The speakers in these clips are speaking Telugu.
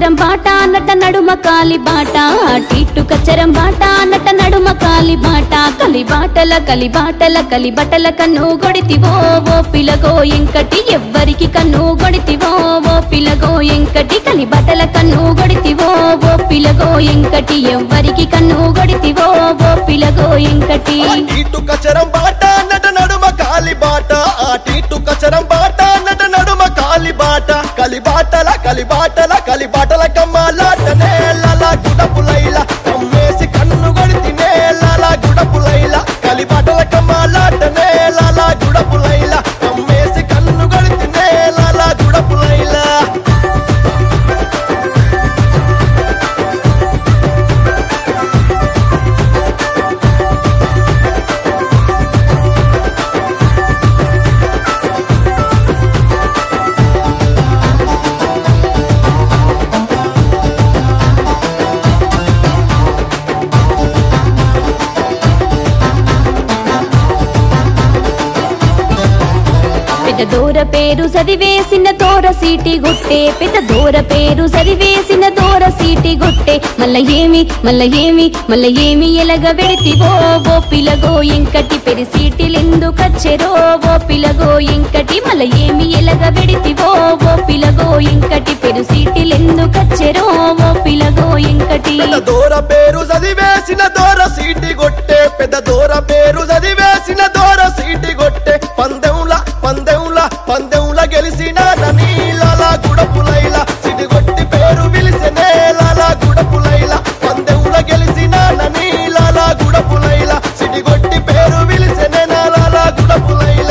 కచ్చరం బాట నట నడుమ కాలి బాట అటు కచ్చరం బాట నట నడుమ కాలి బాట కలి బాటల కలి బాటల కలి బటల కన్ను గొడితివో ఓ పిలగో ఎంకటి ఎవ్వరికి కన్ను గొడితివో ఓ పిలగో ఎంకటి కలి బటల కన్ను గొడితివో ఓ పిలగో ఎంకటి ఎవ్వరికి కన్ను గొడితివో ఓ పిలగో ఎంకటి ఇటు కచరం బాట నట నడుమ కాలి బాట అటు కచరం బాట నట నడుమ కాలి బాట కలి బాటల కలి బాటల కలి బాటల కమ్మాలాటనే లలా గుడపులైల కమ్మేసి కన్ను గొడితినే లలా గుడపులైల కలి బాటల కమ్మాలాటనే లలా గుడపులైల కమ్మేసి కన్ను గొడితినే లలా గుడపులైల పెద్ద దూర పేరు చదివేసిన దూర సీటి గుట్టే పెద్ద దూర పేరు చదివేసిన దూర సీటి గుట్టే మల్ల ఏమి మల్ల ఏమి మల్ల ఏమి ఎలగ వెడితివో ఓ పిలగో ఇంకటి పెరి సీటిలెందు కచ్చెరో ఓ పిలగో ఇంకటి మల్ల ఏమి ఎలగ వెడితివో ఓ పిలగో ఇంకటి పెరు సీటిలెందు కచ్చెరో ఓ పిలగో ఇంకటి పెద్ద దూర పేరు చదివేసిన దూర సీటి గొట్టే పెద్ద దూర పేరు చదివేసిన దూర సీటి గొట్టే పందెంల పందెంల పందెంల గెలిసిన నీలాల గుడపులైల సిటి గొట్టి పేరు విలిసెనే లాలా గుడపులైల పందెంల గెలిసిన నీలాల గుడపులైల సిటి గొట్టి పేరు విలిసెనే నాలాల గుడపులైల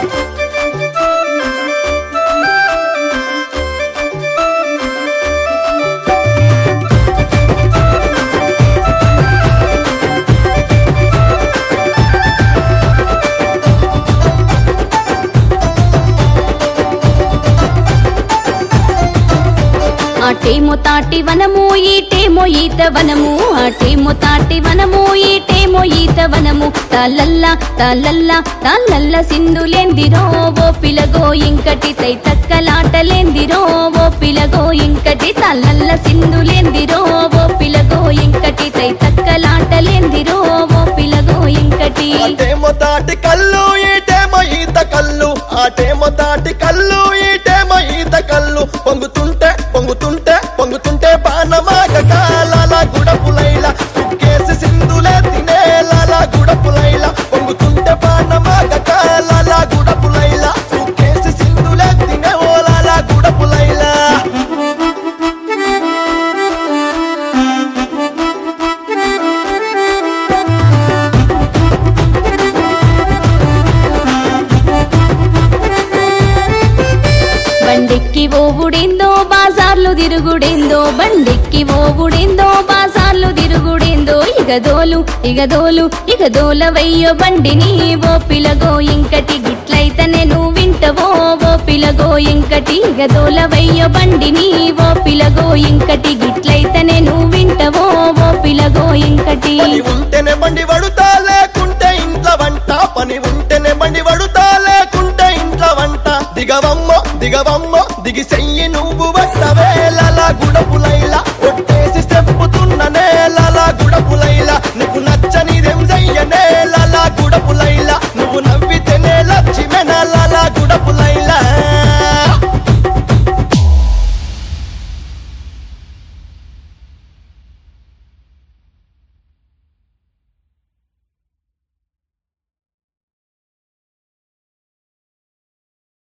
ఆటేమో తాటి వనము ఈటేమో ఈత వనము ఆటేమో తాటి వనము ఈటేమో ఈత వనము తాలల్ల తాలల్ల తాలల్ల సింధులేందిరో ఓ పిలగో ఇంకటి తై తక్కలాటలేందిరో ఓ పిలగో ఇంకటి తాలల్ల సింధులేందిరో ఓ పిలగో ఇంకటి తై తక్కలాటలేందిరో ఓ పిలగో ఇంకటి ఆటేమో తాటి కళ్ళు ఈటేమో ఈత కళ్ళు ఆటేమో తాటి కళ్ళు ఈటేమో ఈత కళ్ళు పొంగుతుంటే పొంగుతుంటే పొంగుతుంటే బాణమాగ కాలాల గుడపులైల సుక్కేసి సింధులే తినే లాల గుడపులైల పొంగుతుంటే బాణమాగ కాలాల గుడపులైల సుక్కేసి సింధులే తినే ఓలాల గుడపులైల బండెక్కి ఓవుడేందో బాజార్లు తిరుగుడేందో బండెక్కి ఓవుడేందో బాజార్లు తిరుగుడేందో ఇగదోలు ఇగదోలు ఇగదోల వయ్యో బండిని ఓ పిలగో ఇంకటి గిట్లయితనే నువ్వు వింటవో ఓ పిలగో ఇంకటి ఇగదోల వయ్యో బండిని ఓ పిలగో ఇంకటి గిట్లయితనే నువ్వు వింటవో ఓ పిలగో ఇంకటి పని ఉంటేనే బండి వడుతా లేకుంటే ఇంట్లో వంట పని ఉంటేనే బండి వడుతా లేకుంటే ఇంట్లో వంట దిగవమ్మ దిగవమ్మ దిగి సెయ్యి నువ్వు వట్టవేళ గుడపులైల